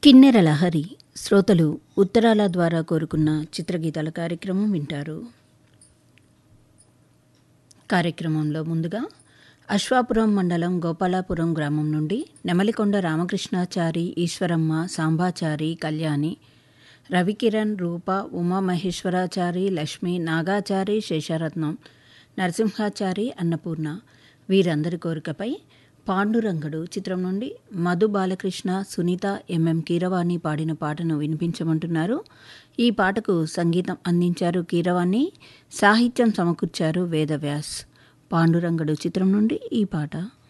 కిన్నెర లహరి శ్రోతలు ఉత్తరాల ద్వారా కోరుకున్న చిత్రగీతాల కార్యక్రమం వింటారు కార్యక్రమంలో ముందుగా అశ్వాపురం మండలం గోపాలాపురం గ్రామం నుండి నెమలికొండ రామకృష్ణాచారి ఈశ్వరమ్మ సాంబాచారి కళ్యాణి రవికిరణ్ రూప ఉమామహేశ్వరాచారి లక్ష్మి నాగాచారి శేషరత్నం నరసింహాచారి అన్నపూర్ణ వీరందరి కోరికపై పాండురంగడు చిత్రం నుండి మధు బాలకృష్ణ సునీత ఎంఎం కీరవాణి పాడిన పాటను వినిపించమంటున్నారు ఈ పాటకు సంగీతం అందించారు కీరవాణి సాహిత్యం సమకూర్చారు వేదవ్యాస్ పాండురంగడు చిత్రం నుండి ఈ పాట